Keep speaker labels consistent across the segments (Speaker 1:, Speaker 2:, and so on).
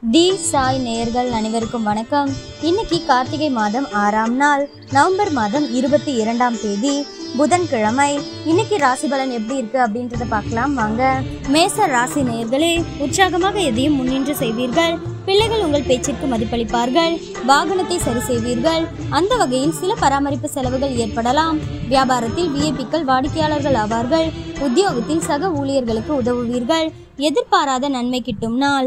Speaker 1: D Sai நேயர்கள் அனைவருக்கும் வணக்கம் இன்னைக்கு கார்த்திகை மாதம் ஆறாம் நாள் நவம்பர் மாதம் இருபத்தி இரண்டாம் தேதி புதன்கிழமை இன்னைக்கு ராசி பலன் எப்படி இருக்கு அப்படின்றத பார்க்கலாம் வாங்க மேச ராசி நேயர்களே உற்சாகமாக எதையும் முன்னின்று செய்வீர்கள் பிள்ளைகள் உங்கள் பேச்சிற்கு மதிப்பளிப்பார்கள் வாகனத்தை சரி செய்வீர்கள் அந்த வகையில் சில பராமரிப்பு செலவுகள் ஏற்படலாம் வியாபாரத்தில் விஐபிக்கள் வாடிக்கையாளர்கள் ஆவார்கள் உத்தியோகத்தில் சக ஊழியர்களுக்கு உதவுவீர்கள் எதிர்பாராத நன்மை கிட்டும் நாள்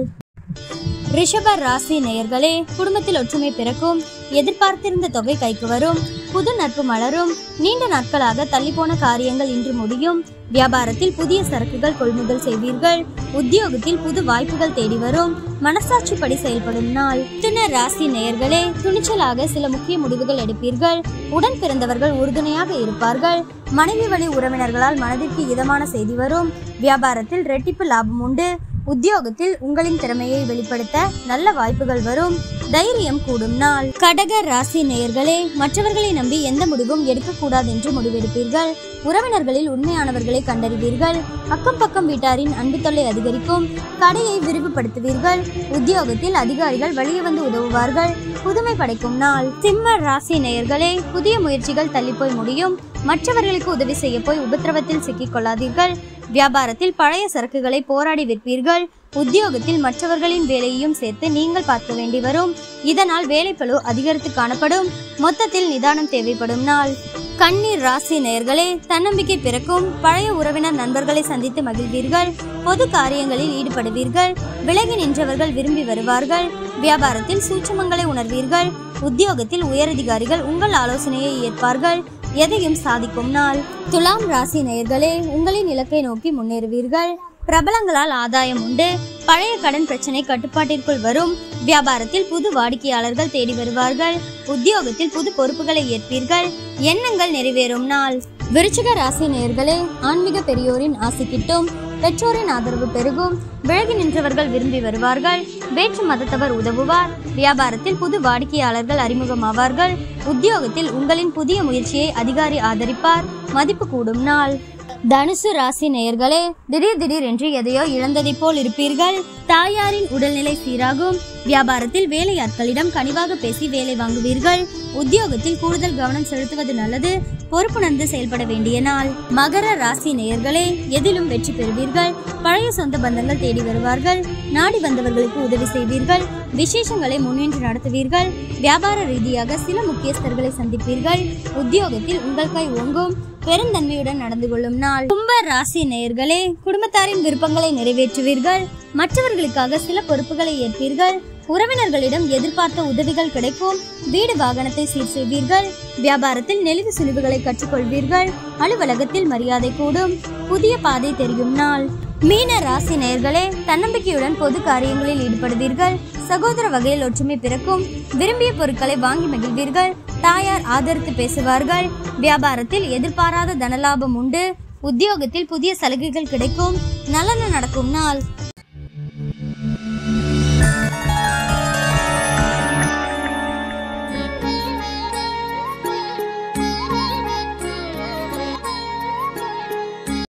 Speaker 1: ரிஷப ராசி நேயர்களே குடும்பத்தில் ஒற்றுமை பிறக்கும் எதிர்பார்த்திருந்த தொகை கைக்கு வரும் புது நட்பு மலரும் நீண்ட நாட்களாக தள்ளிப்போன காரியங்கள் இன்று முடியும் வியாபாரத்தில் புதிய சரக்குகள் கொள்முதல் செய்வீர்கள் உத்தியோகத்தில் புது வாய்ப்புகள் தேடி வரும் மனசாட்சிப்படி செயல்படும் நாள் மிதுன ராசி நேயர்களே துணிச்சலாக சில முக்கிய முடிவுகள் எடுப்பீர்கள் உடன் பிறந்தவர்கள் உறுதுணையாக இருப்பார்கள் மனைவி வழி உறவினர்களால் மனதிற்கு இதமான செய்தி வரும் வியாபாரத்தில் ரெட்டிப்பு லாபம் உண்டு உத்தியோகத்தில் உங்களின் திறமையை வெளிப்படுத்த நல்ல வாய்ப்புகள் வரும் தைரியம் கூடும் நாள் கடக ராசி நேயர்களே மற்றவர்களை நம்பி எந்த முடிவும் எடுக்கக்கூடாது என்று முடிவெடுப்பீர்கள் உறவினர்களில் உண்மையானவர்களை கண்டறிவீர்கள் அக்கம் பக்கம் வீட்டாரின் அன்பு தொல்லை அதிகரிக்கும் கடையை விரிவுபடுத்துவீர்கள் உத்தியோகத்தில் அதிகாரிகள் வெளியே வந்து உதவுவார்கள் புதுமை படைக்கும் நாள் சிம்ம ராசி நேயர்களே புதிய முயற்சிகள் தள்ளிப்போய் முடியும் மற்றவர்களுக்கு உதவி செய்ய போய் உபத்திரவத்தில் சிக்கிக் கொள்ளாதீர்கள் வியாபாரத்தில் பழைய சரக்குகளை போராடி விற்பீர்கள் உத்தியோகத்தில் மற்றவர்களின் வேலையையும் சேர்த்து நீங்கள் பார்க்க வேண்டி வரும் இதனால் வேலைப்பளு அதிகரித்து காணப்படும் மொத்தத்தில் நிதானம் தேவைப்படும் நாள் கண்ணீர் ராசி நேயர்களே தன்னம்பிக்கை பிறக்கும் பழைய உறவினர் நண்பர்களை சந்தித்து மகிழ்வீர்கள் பொது காரியங்களில் ஈடுபடுவீர்கள் விலகி நின்றவர்கள் விரும்பி வருவார்கள் வியாபாரத்தில் சூட்சமங்களை உணர்வீர்கள் உத்தியோகத்தில் உயரதிகாரிகள் உங்கள் ஆலோசனையை ஏற்பார்கள் எதையும் சாதிக்கும் நாள் துலாம் ராசி நேயர்களே உங்களின் இலக்கை நோக்கி முன்னேறுவீர்கள் பிரபலங்களால் ஆதாயம் உண்டு பழைய கடன் பிரச்சனை கட்டுப்பாட்டிற்குள் வரும் வியாபாரத்தில் புது வாடிக்கையாளர்கள் தேடி வருவார்கள் உத்தியோகத்தில் புது பொறுப்புகளை ஏற்பீர்கள் எண்ணங்கள் நிறைவேறும் நாள் விருச்சிக ராசி நேயர்களே ஆன்மீக பெரியோரின் ஆசை கிட்டும் பெற்றோரின் ஆதரவு பெருகும் விலகி நின்றவர்கள் விரும்பி வருவார்கள் வேற்று மதத்தவர் உதவுவார் வியாபாரத்தில் புது வாடிக்கையாளர்கள் அறிமுகமாவார்கள் உத்தியோகத்தில் உங்களின் புதிய முயற்சியை அதிகாரி ஆதரிப்பார் மதிப்பு கூடும் நாள் தனுசு ராசி நேயர்களே திடீர் திடீர் என்று எதையோ இழந்ததைப் போல் இருப்பீர்கள் தாயாரின் உடல்நிலை சீராகும் வியாபாரத்தில் வேலையாட்களிடம் கனிவாக பேசி வேலை வாங்குவீர்கள் உத்தியோகத்தில் கூடுதல் கவனம் செலுத்துவது நல்லது பொறுப்புணர்ந்து செயல்பட வேண்டிய நாள் மகர ராசி நேயர்களே எதிலும் வெற்றி பெறுவீர்கள் பழைய சொந்த பந்தங்கள் தேடி வருவார்கள் நாடி வந்தவர்களுக்கு உதவி செய்வீர்கள் விசேஷங்களை முன்னின்று நடத்துவீர்கள் வியாபார ரீதியாக சில முக்கியஸ்தர்களை சந்திப்பீர்கள் உத்தியோகத்தில் உங்கள் கை ஓங்கும் பெருந்தன்மையுடன் நடந்து கொள்ளும் நாள் கும்ப ராசி நேயர்களே குடும்பத்தாரின் விருப்பங்களை நிறைவேற்றுவீர்கள் மற்றவர்களுக்காக சில பொறுப்புகளை ஏற்பீர்கள் உறவினர்களிடம் எதிர்பார்த்த உதவிகள் கிடைக்கும் வீடு வாகனத்தை சீர் செய்வீர்கள் வியாபாரத்தில் நெளிவு சுழிவுகளை கற்றுக்கொள்வீர்கள் அலுவலகத்தில் மரியாதை கூடும் புதிய பாதை தெரியும் நாள் மீன ராசி நேயர்களே தன்னம்பிக்கையுடன் பொது காரியங்களில் ஈடுபடுவீர்கள் சகோதர வகையில் ஒற்றுமை பிறக்கும் விரும்பிய பொருட்களை வாங்கி மகிழ்வீர்கள் தாயார் ஆதரித்து பேசுவார்கள் வியாபாரத்தில் எதிர்பாராத தனலாபம் உண்டு உத்தியோகத்தில் புதிய சலுகைகள் கிடைக்கும் நலன நடக்கும் நாள்